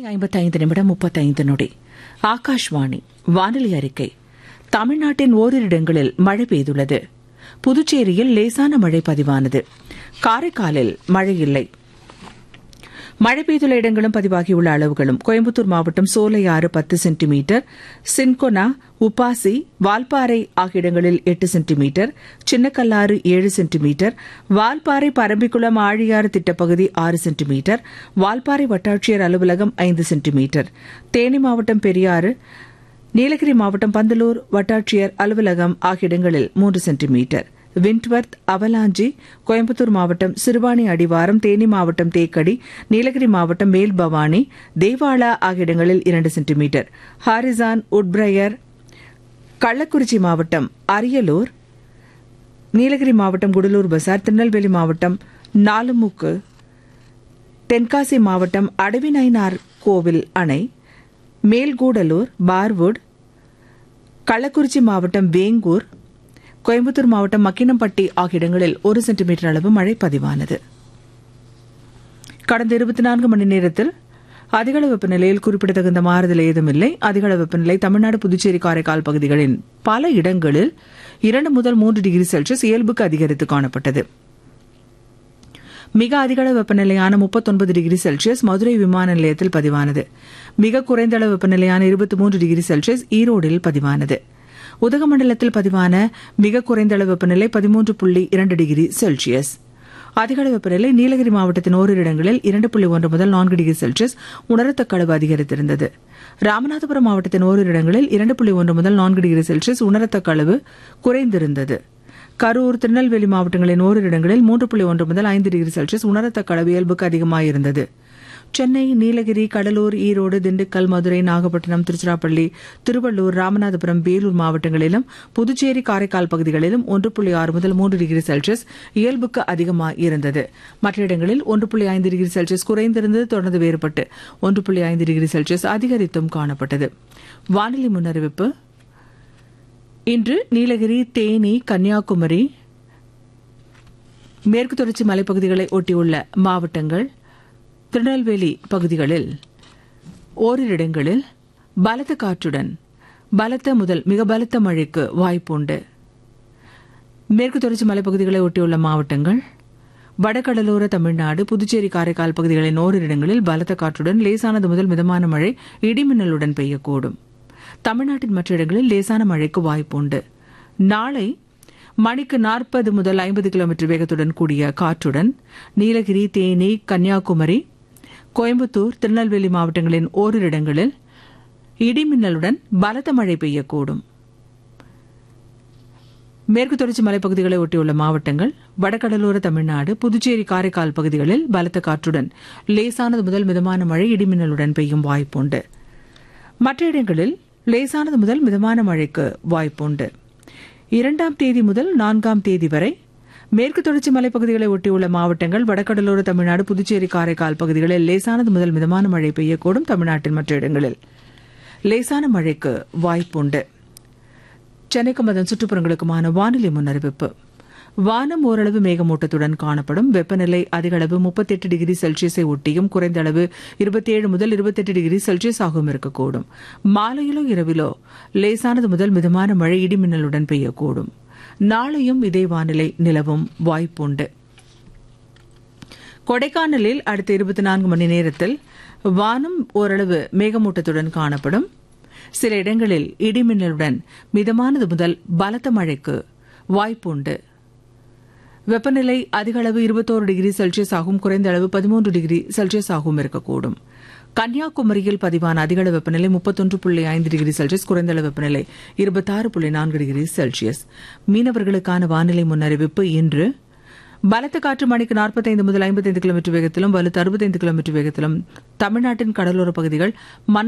ஐம்பத்தைந்து நிமிடம் முப்பத்தைந்து நொடி ஆகாஷ்வாணி வானிலை அறிக்கை தமிழ்நாட்டின் ஓரிரு இடங்களில் மழை பெய்துள்ளது புதுச்சேரியில் லேசான மழை பதிவானது காரைக்காலில் மழை இல்லை மழை பெய்துள்ள இடங்களும் பதிவாகியுள்ள அளவுகளும் கோயம்புத்தூர் மாவட்டம் சோலையாறு பத்து சென்டிமீட்டர் சின்கொனா உப்பாசி வால்பாறை ஆகிய இடங்களில் எட்டு சென்டிமீட்டர் சின்னக்கல்லாறு ஏழு சென்டிமீட்டர் வால்பாறை பரம்பிக்குளம் ஆழியாறு திட்டப்பகுதி ஆறு சென்டிமீட்டர் வால்பாறை வட்டாட்சியர் அலுவலகம் ஐந்து சென்டிமீட்டர் தேனி மாவட்டம் பெரியாறு நீலகிரி மாவட்டம் பந்தலூர் வட்டாட்சியர் அலுவலகம் ஆகிய இடங்களில் மூன்று சென்டிமீட்டர் விண்ட்வர்த் அவலாஞ்சி கோயம்புத்தூர் மாவட்டம் சிறுவாணி அடிவாரம் தேனி மாவட்டம் தேக்கடி நீலகிரி மாவட்டம் மேல் பவானி தேவாலா ஆகிய இடங்களில் இரண்டு சென்டிமீட்டர் ஹாரிசான் உட்பிரையர் கள்ளக்குறிச்சி மாவட்டம் அரியலூர் நீலகிரி மாவட்டம் குடலூர் பசார் திருநெல்வேலி மாவட்டம் நாலுமுக்கு தென்காசி மாவட்டம் அடவிநயினார் கோவில் அணை மேல்கூடலூர் பார்வுட் கள்ளக்குறிச்சி மாவட்டம் வேங்கூர் கோயம்புத்தூர் மாவட்டம் மக்கினம்பட்டி ஆகிய இடங்களில் ஒரு சென்டிமீட்டர் அளவு மழை பதிவானது கடந்த இருபத்தி நான்கு மணி நேரத்தில் அதிகளவு வெப்பநிலையில் குறிப்பிடத்தகுந்த மாறுதல் ஏதுமில்லை அதிகளவு வெப்பநிலை தமிழ்நாடு புதுச்சேரி காரைக்கால் பகுதிகளின் பல இடங்களில் இரண்டு முதல் மூன்று டிகிரி செல்சியஸ் இயல்புக்கு அதிகரித்து காணப்பட்டது மிக அதிகளவு வெப்பநிலையான முப்பத்தொன்பது டிகிரி செல்சியஸ் மதுரை விமான நிலையத்தில் பதிவானது மிக குறைந்த அளவு வெப்பநிலையான இருபத்தி மூன்று டிகிரி செல்சியஸ் ஈரோடில் பதிவானது உதகமண்டலத்தில் பதிவான மிக குறைந்த அளவு வெப்பநிலை பதிமூன்று புள்ளி இரண்டு டிகிரி செல்சியஸ் அதிகளவு வெப்பநிலை நீலகிரி மாவட்டத்தின் ஓரிரு இடங்களில் இரண்டு புள்ளி ஒன்று முதல் நான்கு டிகிரி செல்சியஸ் உணரத்தக்க அளவு அதிகரித்திருந்தது ராமநாதபுரம் மாவட்டத்தின் ஓரிரு இடங்களில் இரண்டு புள்ளி ஒன்று முதல் நான்கு டிகிரி செல்சியஸ் உணரத்தக்க அளவு குறைந்திருந்தது கரூர் திருநெல்வேலி மாவட்டங்களின் ஓரிரு இடங்களில் மூன்று புள்ளி ஒன்று முதல் ஐந்து டிகிரி செல்சியஸ் உணரத்தக்க அளவு இயல்புக்கு அதிகமாயிருந்தது சென்னை நீலகிரி கடலூர் ஈரோடு திண்டுக்கல் மதுரை நாகப்பட்டினம் திருச்சிராப்பள்ளி திருவள்ளூர் ராமநாதபுரம் வேலூர் மாவட்டங்களிலும் புதுச்சேரி காரைக்கால் பகுதிகளிலும் ஒன்று புள்ளி ஆறு முதல் மூன்று டிகிரி செல்சியஸ் இயல்புக்கு அதிகமாக இருந்தது மற்ற இடங்களில் ஒன்று புள்ளி ஐந்து டிகிரி செல்சியஸ் குறைந்திருந்தது தொடர்ந்து வேறுபட்டு ஒன்று புள்ளி ஐந்து டிகிரி செல்சியஸ் அதிகரித்தும் காணப்பட்டது வானிலை முன்னறிவிப்பு இன்று நீலகிரி தேனி கன்னியாகுமரி மேற்கு தொடர்ச்சி மலைப்பகுதிகளை ஒட்டியுள்ள மாவட்டங்கள் திருநெல்வேலி பகுதிகளில் ஓரிரு இடங்களில் பலத்த காற்றுடன் பலத்த முதல் மிக பலத்த மழைக்கு வாய்ப்புண்டு மேற்கு தொடர்ச்சி மலைப்பகுதிகளை ஒட்டியுள்ள மாவட்டங்கள் வடகடலோர தமிழ்நாடு புதுச்சேரி காரைக்கால் பகுதிகளின் ஓரிரு இடங்களில் பலத்த காற்றுடன் லேசானது முதல் மிதமான மழை இடிமின்னலுடன் பெய்யக்கூடும் தமிழ்நாட்டின் மற்ற இடங்களில் லேசான மழைக்கு வாய்ப்புண்டு நாளை மணிக்கு நாற்பது முதல் ஐம்பது கிலோமீட்டர் வேகத்துடன் கூடிய காற்றுடன் நீலகிரி தேனி கன்னியாகுமரி கோயம்புத்தூர் திருநெல்வேலி மாவட்டங்களின் ஓரிரு இடங்களில் இடிமின்னலுடன் பலத்த மழை பெய்யக்கூடும் மேற்கு தொடர்ச்சி மலைப்பகுதிகளை ஒட்டியுள்ள மாவட்டங்கள் வடகடலோர தமிழ்நாடு புதுச்சேரி காரைக்கால் பகுதிகளில் பலத்த காற்றுடன் லேசானது முதல் மிதமான மழை இடிமின்னலுடன் பெய்யும் வாய்ப்புண்டு மற்ற இடங்களில் லேசானது முதல் மிதமான மழைக்கு வாய்ப்புண்டு இரண்டாம் தேதி முதல் நான்காம் தேதி வரை மேற்கு தொடர்ச்சி மலைப்பகுதிகளை ஒட்டியுள்ள மாவட்டங்கள் வடகடலோர தமிழ்நாடு புதுச்சேரி காரைக்கால் பகுதிகளில் லேசானது முதல் மிதமான மழை பெய்யக்கூடும் தமிழ்நாட்டின் மற்ற இடங்களில் லேசான மழைக்கு வாய்ப்புண்டு சென்னைக்கும் அதன் சுற்றுப்புறங்களுக்குமான வானிலை முன்னறிவிப்பு வானம் ஓரளவு மேகமூட்டத்துடன் காணப்படும் வெப்பநிலை அதிக அளவு முப்பத்தெட்டு டிகிரி செல்சியஸை ஒட்டியும் குறைந்த அளவு இருபத்தேழு முதல் இருபத்தெட்டு டிகிரி செல்சியஸ் ஆகவும் இருக்கக்கூடும் மாலையிலோ இரவிலோ லேசானது முதல் மிதமான மழை இடிமின்னலுடன் பெய்யக்கூடும் நாளையும் இதே வானிலை நிலவும் வாய்ப்புண்டு கொடைக்கானலில் அடுத்த இருபத்தி நான்கு மணி நேரத்தில் வானம் ஓரளவு மேகமூட்டத்துடன் காணப்படும் சில இடங்களில் இடிமின்னலுடன் மிதமானது முதல் பலத்த மழைக்கு வாய்ப்புண்டு வெப்பநிலை அதிக அளவு இருபத்தோரு டிகிரி செல்சியஸ் ஆகும் குறைந்த அளவு பதிமூன்று டிகிரி செல்சியஸ் ஆகவும் இருக்கக்கூடும் கன்னியாகுமரியில் பதிவான அதிகள வெப்பநிலை முப்பத்தொன்று புள்ளி ஐந்து டிகிரி செல்சியஸ் குறைந்த அளவு வெப்பநிலை இருபத்தாறு புள்ளி நான்கு டிகிரி செல்சியஸ் மீனவர்களுக்கான வானிலை முன்னறிவிப்பு இன்று பலத்த காற்று மணிக்கு நாற்பத்தைந்து முதல் ஐம்பத்தைந்து கிலோமீட்டர் வேகத்திலும் வலுத்து அறுபத்தைந்து கிலோமீட்டர் வேகத்திலும் தமிழ்நாட்டின் கடலோர பகுதிகள்